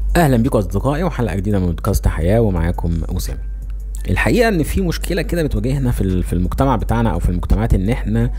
اهلا بيكم اصدقائي وحلقه جديده من بودكاست حياه ومعاكم اسامه الحقيقه ان في مشكله كده بتواجهنا في ال- في المجتمع بتاعنا او في المجتمعات ان احنا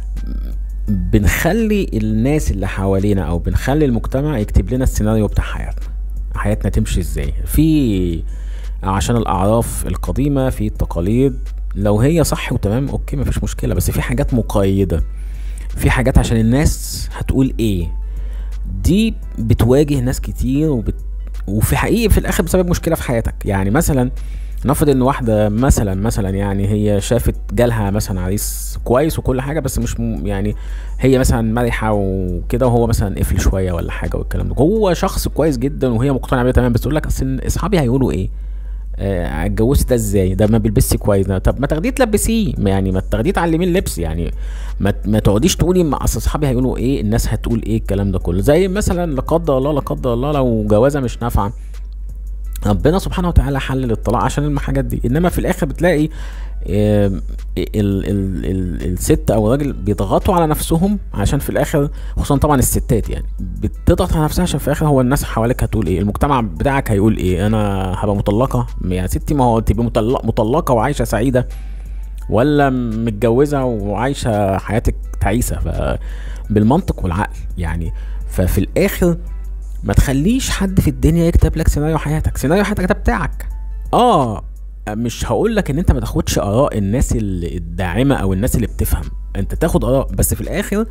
بنخلي الناس اللي حوالينا او بنخلي المجتمع يكتب لنا السيناريو بتاع حياتنا حياتنا تمشي ازاي في عشان الاعراف القديمه في التقاليد لو هي صح وتمام اوكي مفيش مشكله بس في حاجات مقيده في حاجات عشان الناس هتقول ايه دي بتواجه ناس كتير وبت... وفي حقيقي في الاخر بسبب مشكله في حياتك يعني مثلا نفرض ان واحده مثلا مثلا يعني هي شافت جالها مثلا عريس كويس وكل حاجه بس مش م... يعني هي مثلا مرحه وكده وهو مثلا قفل شويه ولا حاجه والكلام ده هو شخص كويس جدا وهي مقتنعه بيه تمام بس تقول لك اصل اصحابي هيقولوا ايه آه، اتجوزت ده ازاي ده ما بيلبسش كويس ده طب ما تاخديه تلبسيه ما يعني ما تاخديه تعلميه اللبس يعني ما ما تقعديش تقولي ما اصل اصحابي هيقولوا ايه الناس هتقول ايه الكلام ده كله زي مثلا لا قدر الله لا قدر الله لو جوازه مش نافعه ربنا سبحانه وتعالى حلل الطلاق عشان الحاجات دي انما في الاخر بتلاقي آم، ال ال ال الست او الراجل بيضغطوا على نفسهم عشان في الاخر خصوصا طبعا الستات يعني بتضغط على نفسها عشان في الاخر هو الناس حواليك هتقول ايه المجتمع بتاعك هيقول ايه انا هبقى مطلقه يا ستي ما هو تبقى مطلق- مطلقه وعايشه سعيده ولا متجوزه وعايشه حياتك تعيسه فبالمنطق والعقل يعني ففي الاخر ما تخليش حد في الدنيا يكتب لك سيناريو حياتك سيناريو حياتك ده بتاعك اه مش هقول لك ان انت ما تاخدش اراء الناس اللي الداعمه او الناس اللي بتفهم انت تاخد اراء بس في الاخر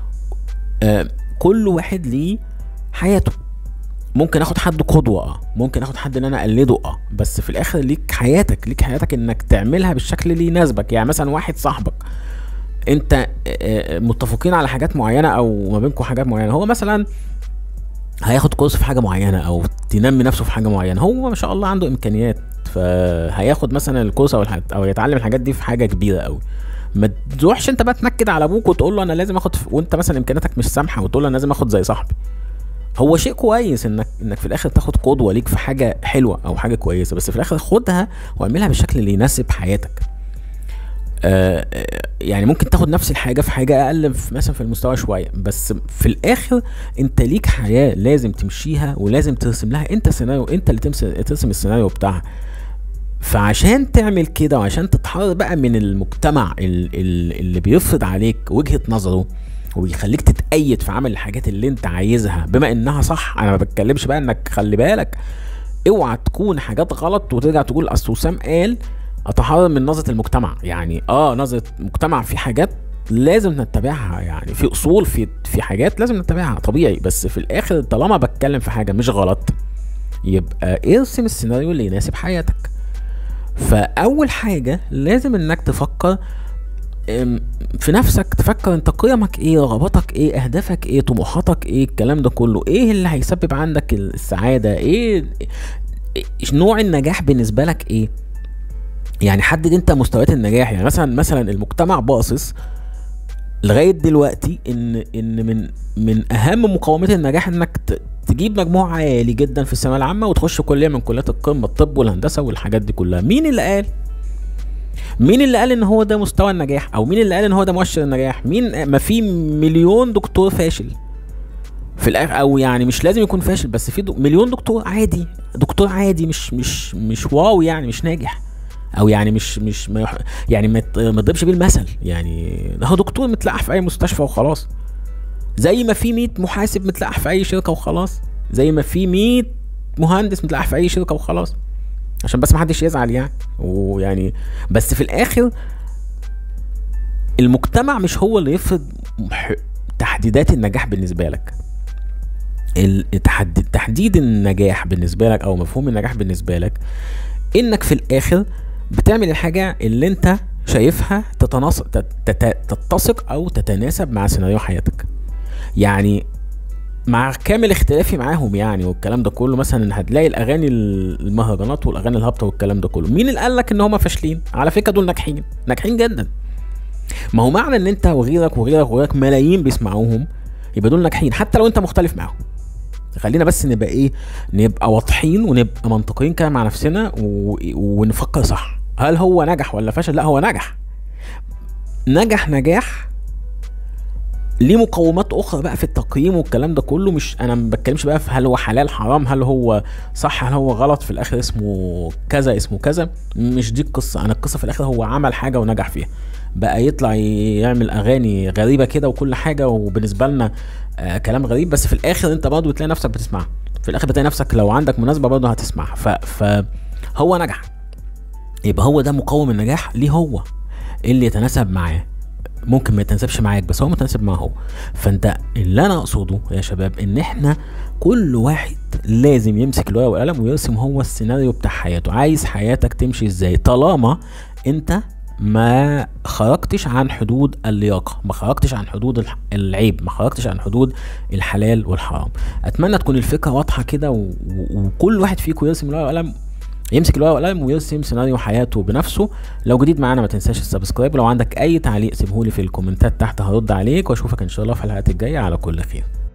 آه كل واحد ليه حياته ممكن اخد حد قدوه اه ممكن اخد حد ان انا اقلده اه بس في الاخر ليك حياتك ليك حياتك انك تعملها بالشكل اللي يناسبك يعني مثلا واحد صاحبك انت آه، آه، متفقين على حاجات معينه او ما بينكم حاجات معينه هو مثلا هياخد كورس في حاجه معينه او تنمي نفسه في حاجه معينه هو ما شاء الله عنده امكانيات فهياخد مثلا الكورس او الحاجات او يتعلم الحاجات دي في حاجه كبيره قوي ما تروحش انت بقى تنكد على ابوك وتقول له انا لازم اخد في... وانت مثلا امكانياتك مش سامحه وتقول له انا لازم اخد زي صاحبي هو شيء كويس انك انك في الاخر تاخد قدوه ليك في حاجه حلوه او حاجه كويسه بس في الاخر خدها واعملها بالشكل اللي يناسب حياتك آه، آه، يعني ممكن تاخد نفس الحاجه في حاجه اقل في مثلا في المستوى شويه بس في الاخر انت ليك حياه لازم تمشيها ولازم ترسم لها انت سيناريو انت اللي تمس- ترسم السيناريو بتاعها فعشان تعمل كده وعشان تتحرر بقى من المجتمع ال- ال- اللي بيفرض عليك وجهه نظره وبيخليك تتأيد في عمل الحاجات اللي انت عايزها بما انها صح انا ما بتكلمش بقى انك خلي بالك اوعى تكون حاجات غلط وترجع تقول اصل وسام قال اتحرر من نظره المجتمع يعني اه نظره المجتمع في حاجات لازم نتبعها يعني في اصول في في حاجات لازم نتبعها طبيعي بس في الاخر طالما بتكلم في حاجه مش غلط يبقى ارسم السيناريو اللي يناسب حياتك فاول حاجه لازم انك تفكر ام، في نفسك تفكر انت قيمك ايه رغباتك ايه اهدافك ايه طموحاتك ايه الكلام ده كله ايه اللي هيسبب عندك السعاده ايه إيه- نوع النجاح بالنسبه لك ايه يعني حدد انت مستويات النجاح يعني مثلا مثلا المجتمع باصص لغايه دلوقتي ان ان من من اهم مقومات النجاح انك ت- تجيب مجموع عالي جدا في الثانويه العامه وتخش كليه من كليات القمه الطب والهندسه والحاجات دي كلها مين اللي قال مين اللي قال ان هو ده مستوى النجاح او مين اللي قال ان هو ده مؤشر النجاح مين ما في مليون دكتور فاشل في الاخر او يعني مش لازم يكون فاشل بس في دو مليون دكتور عادي دكتور عادي مش مش مش واو يعني مش ناجح او يعني مش مش ما يح... يعني ما ت- ما تضربش بيه المثل يعني ده هو دكتور متلقح في اي مستشفى وخلاص زي ما في 100 محاسب متلقح في اي شركه وخلاص زي ما في 100 مهندس متلقح في اي شركه وخلاص عشان بس ما حدش يزعل يعني ويعني بس في الاخر المجتمع مش هو اللي يفرض ح- تحديدات النجاح بالنسبه لك التحديد تحديد النجاح بالنسبه لك او مفهوم النجاح بالنسبه لك انك في الاخر بتعمل الحاجه اللي انت شايفها تتناسق تت- تت- تتسق او تتناسب مع سيناريو حياتك يعني مع كامل اختلافي معاهم يعني والكلام ده كله مثلا هتلاقي الاغاني المهرجانات والاغاني الهابطه والكلام ده كله مين اللي قال لك ان هم فاشلين على فكره دول ناجحين ناجحين جدا ما هو معنى ان انت وغيرك وغيرك وغيرك ملايين بيسمعوهم يبقى دول ناجحين حتى لو انت مختلف معاهم خلينا بس نبقى ايه نبقى واضحين ونبقى منطقيين كده مع نفسنا و... ونفكر صح هل هو نجح ولا فشل لا هو نجح نجح نجاح ليه مقومات اخرى بقى في التقييم والكلام ده كله مش انا ما بتكلمش بقى في هل هو حلال حرام هل هو صح هل هو غلط في الاخر اسمه كذا اسمه كذا مش دي القصه انا القصه في الاخر هو عمل حاجه ونجح فيها بقى يطلع يعمل اغاني غريبه كده وكل حاجه وبالنسبه لنا آه كلام غريب بس في الاخر انت برضه بتلاقي نفسك بتسمعها في الاخر بتلاقي نفسك لو عندك مناسبه برضه هتسمعها ف فهو نجح يبقى هو ده مقوم النجاح ليه هو إيه اللي يتناسب معاه ممكن ما يتناسبش معاك بس هو متناسب معاه هو فانت اللي انا اقصده يا شباب ان احنا كل واحد لازم يمسك الورقه والقلم ويرسم هو السيناريو بتاع حياته عايز حياتك تمشي ازاي طالما انت ما خرجتش عن حدود اللياقه ما خرجتش عن حدود الح- العيب ما خرجتش عن حدود الحلال والحرام اتمنى تكون الفكره واضحه كده و... و... وكل واحد فيكم يرسم الورقه والقلم يمسك الورقه والقلم ويرسم سيناريو حياته بنفسه لو جديد معانا ما تنساش السبسكرايب ولو عندك اي تعليق سيبهولي في الكومنتات تحت هرد عليك واشوفك ان شاء الله في الحلقات الجايه على كل خير